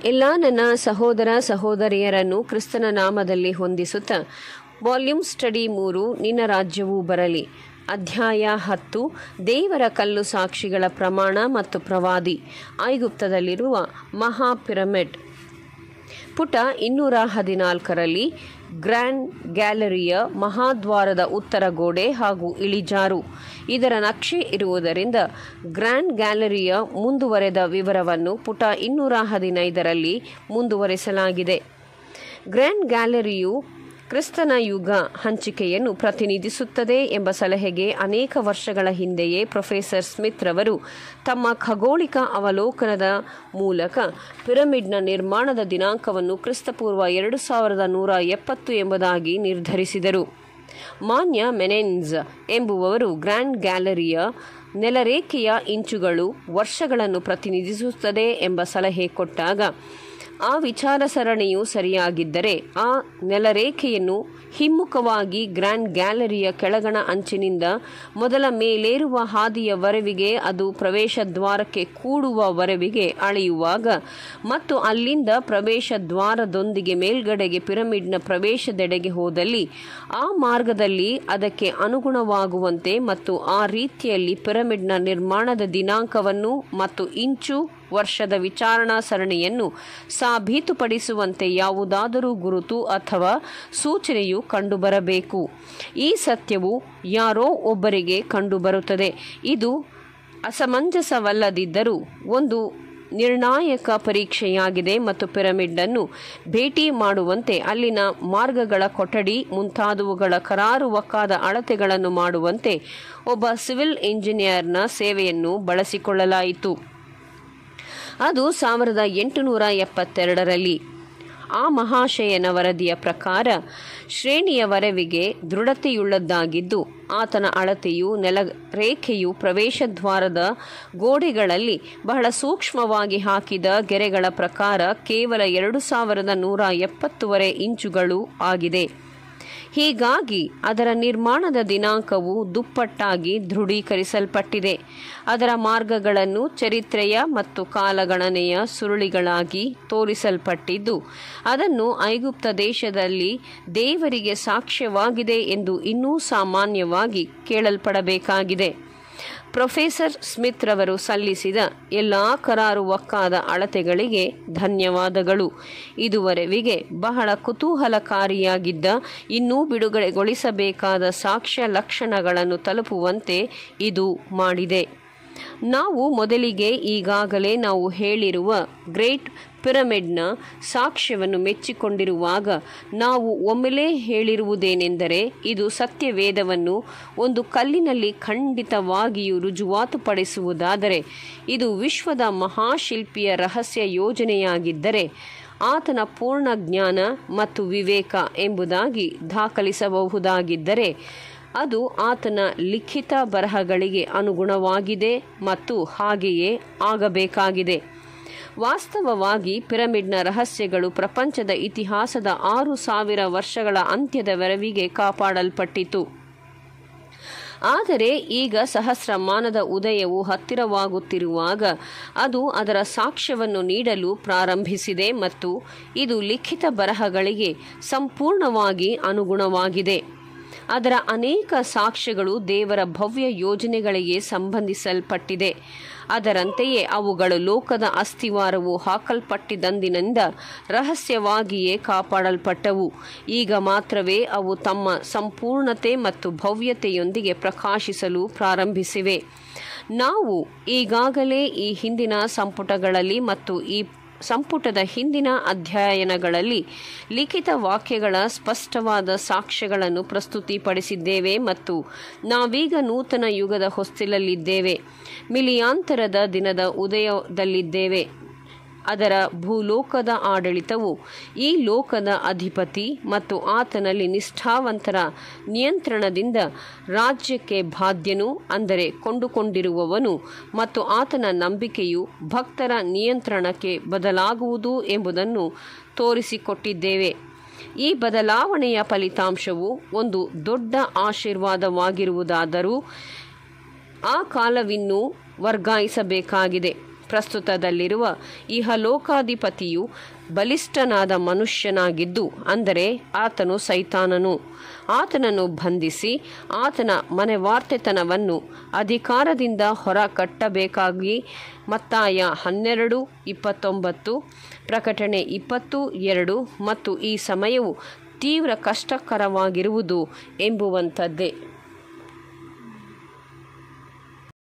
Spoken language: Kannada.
ಎಲ್ಲ ನನ್ನ ಸಹೋದರ ಸಹೋದರಿಯರನ್ನು ಕ್ರಿಸ್ತನ ನಾಮದಲ್ಲಿ ಹೊಂದಿಸುತ್ತಾ ವಾಲ್ಯೂಮ್ ಸ್ಟಡಿ ಮೂರು ನಿನ್ನ ರಾಜ್ಯವೂ ಬರಲಿ ಅಧ್ಯಾಯ ಹತ್ತು ದೇವರ ಕಲ್ಲು ಸಾಕ್ಷಿಗಳ ಪ್ರಮಾಣ ಮತ್ತು ಪ್ರವಾದಿ ಐಗುಪ್ತದಲ್ಲಿರುವ ಮಹಾ ಪಿರಮಿಡ್ ಪುಟ ಇನ್ನೂರ ಹದಿನಾಲ್ಕರಲ್ಲಿ ಗ್ರ್ಯಾಂಡ್ ಗ್ಯಾಲರಿಯ ಮಹಾದ್ವಾರದ ಉತ್ತರ ಗೋಡೆ ಹಾಗೂ ಇಳಿಜಾರು ಇದರ ನಕ್ಷೆ ಇರುವುದರಿಂದ ಗ್ರ್ಯಾಂಡ್ ಗ್ಯಾಲರಿಯ ಮುಂದುವರೆದ ವಿವರವನ್ನು ಪುಟ ಇನ್ನೂರ ಹದಿನೈದರಲ್ಲಿ ಮುಂದುವರೆಸಲಾಗಿದೆ ಗ್ರ್ಯಾಂಡ್ ಗ್ಯಾಲರಿಯು ಕ್ರಿಸ್ತನ ಯುಗ ಹಂಚಿಕೆಯನ್ನು ಪ್ರತಿನಿಧಿಸುತ್ತದೆ ಎಂಬ ಸಲಹೆಗೆ ಅನೇಕ ವರ್ಷಗಳ ಹಿಂದೆಯೇ ಪ್ರೊಫೆಸರ್ ಸ್ಮಿತ್ ರವರು ತಮ್ಮ ಖಗೋಳಿಕ ಅವಲೋಕನದ ಮೂಲಕ ಪಿರಮಿಡ್ನ ನಿರ್ಮಾಣದ ದಿನಾಂಕವನ್ನು ಕ್ರಿಸ್ತಪೂರ್ವ ಎರಡು ಸಾವಿರದ ನೂರ ಎಪ್ಪತ್ತು ಎಂಬುದಾಗಿ ನಿರ್ಧರಿಸಿದರು ಮಾನ್ಯ ಮೆನೆನ್ಸ್ ಎಂಬುವವರು ಗ್ರ್ಯಾಂಡ್ ಗ್ಯಾಲರಿಯ ನೆಲರೇಖೆಯ ಇಂಚುಗಳು ವರ್ಷಗಳನ್ನು ಪ್ರತಿನಿಧಿಸುತ್ತದೆ ಎಂಬ ಸಲಹೆ ಕೊಟ್ಟಾಗ ಆ ವಿಚಾರ ಸರಣಿಯು ಸರಿಯಾಗಿದ್ದರೆ ಆ ನೆಲರೇಖೆಯನ್ನು ಹಿಮ್ಮುಖವಾಗಿ ಗ್ರ್ಯಾಂಡ್ ಗ್ಯಾಲರಿಯ ಕೆಳಗಣ ಅಂಚಿನಿಂದ ಮೊದಲ ಮೇಲೇರುವ ಹಾದಿಯವರೆವಿಗೆ ಅದು ಪ್ರವೇಶ ದ್ವಾರಕ್ಕೆ ಕೂಡುವವರೆವಿಗೆ ಅಳೆಯುವಾಗ ಮತ್ತು ಅಲ್ಲಿಂದ ಪ್ರವೇಶ ದ್ವಾರದೊಂದಿಗೆ ಮೇಲ್ಗಡೆಗೆ ಪಿರಮಿಡ್ನ ಪ್ರವೇಶದೆಡೆಗೆ ಹೋದಲ್ಲಿ ಆ ಮಾರ್ಗದಲ್ಲಿ ಅದಕ್ಕೆ ಅನುಗುಣವಾಗುವಂತೆ ಮತ್ತು ಆ ರೀತಿಯಲ್ಲಿ ಪಿರಮಿಡ್ನ ನಿರ್ಮಾಣದ ದಿನಾಂಕವನ್ನು ಮತ್ತು ಇಂಚು ವರ್ಷದ ವಿಚಾರಣಾ ಸರಣಿಯನ್ನು ಸಾಬೀತುಪಡಿಸುವಂತೆ ಯಾವುದಾದರೂ ಗುರುತು ಅಥವಾ ಸೂಚನೆಯು ಕಂಡುಬರಬೇಕು ಈ ಸತ್ಯವು ಯಾರೋ ಒಬ್ಬರಿಗೆ ಕಂಡುಬರುತ್ತದೆ ಇದು ಅಸಮಂಜಸವಲ್ಲದಿದ್ದರೂ ಒಂದು ನಿರ್ಣಾಯಕ ಪರೀಕ್ಷೆಯಾಗಿದೆ ಮತ್ತು ಪಿರಮಿಡ್ ಅನ್ನು ಭೇಟಿ ಮಾಡುವಂತೆ ಅಲ್ಲಿನ ಮಾರ್ಗಗಳ ಕೊಠಡಿ ಮುಂತಾದವುಗಳ ಕರಾರುವಕ್ಕಾದ ಅಳತೆಗಳನ್ನು ಮಾಡುವಂತೆ ಒಬ್ಬ ಸಿವಿಲ್ ಇಂಜಿನಿಯರ್ನ ಸೇವೆಯನ್ನು ಬಳಸಿಕೊಳ್ಳಲಾಯಿತು ಅದು ಸಾವಿರದ ಎಂಟುನೂರ ಎಪ್ಪತ್ತೆರಡರಲ್ಲಿ ಆ ಮಹಾಶಯನ ವರದಿಯ ಪ್ರಕಾರ ಶ್ರೇಣಿಯವರೆವಿಗೆ ದೃಢತೆಯುಳ್ಳದ್ದಾಗಿದ್ದು ಆತನ ಅಳತೆಯು ನೆಲ ರೇಖೆಯು ಪ್ರವೇಶದ್ವಾರದ ಗೋಡೆಗಳಲ್ಲಿ ಬಹಳ ಸೂಕ್ಷ್ಮವಾಗಿ ಹಾಕಿದ ಗೆರೆಗಳ ಪ್ರಕಾರ ಕೇವಲ ಎರಡು ಸಾವಿರದ ನೂರ ಎಪ್ಪತ್ತುವರೆ ಇಂಚುಗಳು ಆಗಿದೆ ಹೀಗಾಗಿ ಅದರ ನಿರ್ಮಾಣದ ದಿನಾಂಕವು ದುಪ್ಪಟ್ಟಾಗಿ ದೃಢೀಕರಿಸಲ್ಪಟ್ಟಿದೆ ಅದರ ಮಾರ್ಗಗಳನ್ನು ಚರಿತ್ರೆಯ ಮತ್ತು ಕಾಲಗಣನೆಯ ಸುರುಳಿಗಳಾಗಿ ತೋರಿಸಲ್ಪಟ್ಟಿದ್ದು ಅದನ್ನು ಐಗುಪ್ತ ದೇಶದಲ್ಲಿ ದೇವರಿಗೆ ಸಾಕ್ಷ್ಯವಾಗಿದೆ ಎಂದು ಇನ್ನೂ ಸಾಮಾನ್ಯವಾಗಿ ಕೇಳಲ್ಪಡಬೇಕಾಗಿದೆ ಪ್ರೊಫೆಸರ್ ಸ್ಮಿತ್ ರವರು ಸಲ್ಲಿಸಿದ ಎಲ್ಲ ಕರಾರುವಕ್ಕಾದ ಅಳತೆಗಳಿಗೆ ಧನ್ಯವಾದಗಳು ಇದುವರೆವಿಗೆ ಬಹಳ ಕುತೂಹಲಕಾರಿಯಾಗಿದ್ದ ಇನ್ನೂ ಬಿಡುಗಡೆಗೊಳಿಸಬೇಕಾದ ಸಾಕ್ಷ್ಯ ಲಕ್ಷಣಗಳನ್ನು ತಲುಪುವಂತೆ ಇದು ಮಾಡಿದೆ ನಾವು ಮೊದಲಿಗೆ ಈಗಾಗಲೇ ನಾವು ಹೇಳಿರುವ ಗ್ರೇಟ್ ಪಿರಮಿಡ್ನ ಸಾಕ್ಷ್ಯವನ್ನು ಮೆಚ್ಚಿಕೊಂಡಿರುವಾಗ ನಾವು ಒಮ್ಮೆಲೇ ಹೇಳಿರುವುದೇನೆಂದರೆ ಇದು ಸತ್ಯವೇದವನ್ನು ಒಂದು ಕಲ್ಲಿನಲ್ಲಿ ಖಂಡಿತವಾಗಿಯೂ ರುಜುವಾತುಪಡಿಸುವುದಾದರೆ ಇದು ವಿಶ್ವದ ಮಹಾಶಿಲ್ಪಿಯ ರಹಸ್ಯ ಯೋಜನೆಯಾಗಿದ್ದರೆ ಆತನ ಪೂರ್ಣ ಜ್ಞಾನ ಮತ್ತು ವಿವೇಕ ಎಂಬುದಾಗಿ ದಾಖಲಿಸಬಹುದಾಗಿದ್ದರೆ ಅದು ಆತನ ಲಿಖಿತ ಬರಹಗಳಿಗೆ ಅನುಗುಣವಾಗಿದೆ ಮತ್ತು ಹಾಗೆಯೇ ಆಗಬೇಕಾಗಿದೆ ವಾಸ್ತವವಾಗಿ ಪಿರಮಿಡ್ನ ರಹಸ್ಯಗಳು ಪ್ರಪಂಚದ ಇತಿಹಾಸದ ಆರು ಸಾವಿರ ವರ್ಷಗಳ ಅಂತ್ಯದವರೆವಿಗೆ ಕಾಪಾಡಲ್ಪಟ್ಟಿತು ಆದರೆ ಈಗ ಸಹಸ್ರಮಾನದ ಉದಯವು ಹತ್ತಿರವಾಗುತ್ತಿರುವಾಗ ಅದು ಅದರ ಸಾಕ್ಷ್ಯವನ್ನು ನೀಡಲು ಪ್ರಾರಂಭಿಸಿದೆ ಮತ್ತು ಇದು ಲಿಖಿತ ಬರಹಗಳಿಗೆ ಸಂಪೂರ್ಣವಾಗಿ ಅನುಗುಣವಾಗಿದೆ ಅದರ ಅನೇಕ ಸಾಕ್ಷ್ಯಗಳು ದೇವರ ಭವ್ಯ ಯೋಜನೆಗಳಿಗೆ ಸಂಬಂಧಿಸಲ್ಪಟ್ಟಿದೆ ಅದರಂತೆಯೇ ಅವುಗಳು ಲೋಕದ ಅಸ್ಥಿವಾರವು ಹಾಕಲ್ಪಟ್ಟಿದಂದಿನಿಂದ ರಹಸ್ಯವಾಗಿಯೇ ಕಾಪಾಡಲ್ಪಟ್ಟವು ಈಗ ಮಾತ್ರವೇ ಅವು ತಮ್ಮ ಸಂಪೂರ್ಣತೆ ಮತ್ತು ಭವ್ಯತೆಯೊಂದಿಗೆ ಪ್ರಕಾಶಿಸಲು ಪ್ರಾರಂಭಿಸಿವೆ ನಾವು ಈಗಾಗಲೇ ಈ ಹಿಂದಿನ ಸಂಪುಟಗಳಲ್ಲಿ ಮತ್ತು ಈ ಸಂಪುಟದ ಹಿಂದಿನ ಅಧ್ಯಯನಗಳಲ್ಲಿ ಲಿಖಿತ ವಾಕ್ಯಗಳ ಸ್ಪಷ್ಟವಾದ ಸಾಕ್ಷ್ಯಗಳನ್ನು ಪ್ರಸ್ತುತಿಪಡಿಸಿದ್ದೇವೆ ಮತ್ತು ನಾವೀಗ ನೂತನ ಯುಗದ ಹೊಸ್ತಿಲಲ್ಲಿದ್ದೇವೆ ಮಿಲಿಯಾಂತರದ ದಿನದ ಉದಯದಲ್ಲಿದ್ದೇವೆ ಅದರ ಭೂಲೋಕದ ಆಡಳಿತವು ಈ ಲೋಕದ ಅಧಿಪತಿ ಮತ್ತು ಆತನಲ್ಲಿ ನಿಷ್ಠಾವಂತರ ನಿಯಂತ್ರಣದಿಂದ ರಾಜ್ಯಕ್ಕೆ ಬಾಧ್ಯನು ಅಂದರೆ ಕೊಂಡುಕೊಂಡಿರುವವನು ಮತ್ತು ಆತನ ನಂಬಿಕೆಯು ಭಕ್ತರ ನಿಯಂತ್ರಣಕ್ಕೆ ಬದಲಾಗುವುದು ಎಂಬುದನ್ನು ತೋರಿಸಿಕೊಟ್ಟಿದ್ದೇವೆ ಈ ಬದಲಾವಣೆಯ ಫಲಿತಾಂಶವು ಒಂದು ದೊಡ್ಡ ಆಶೀರ್ವಾದವಾಗಿರುವುದಾದರೂ ಆ ಕಾಲವಿನ್ನೂ ವರ್ಗಾಯಿಸಬೇಕಾಗಿದೆ ಪ್ರಸ್ತುತದಲ್ಲಿರುವ ಇಹಲೋಕಾಧಿಪತಿಯು ಬಲಿಷ್ಠನಾದ ಮನುಷ್ಯನಾಗಿದ್ದು ಅಂದರೆ ಆತನು ಸೈತಾನನು ಆತನನ್ನು ಬಂಧಿಸಿ ಆತನ ಮನೆವಾರ್ತೆತನವನ್ನು ಅಧಿಕಾರದಿಂದ ಹೊರ ಕಟ್ಟಬೇಕಾಗಿ ಮತ್ತಾಯ ಹನ್ನೆರಡು ಇಪ್ಪತ್ತೊಂಬತ್ತು ಪ್ರಕಟಣೆ ಇಪ್ಪತ್ತು ಎರಡು ಮತ್ತು ಈ ಸಮಯವು ತೀವ್ರ ಕಷ್ಟಕರವಾಗಿರುವುದು ಎಂಬುವಂಥದ್ದೇ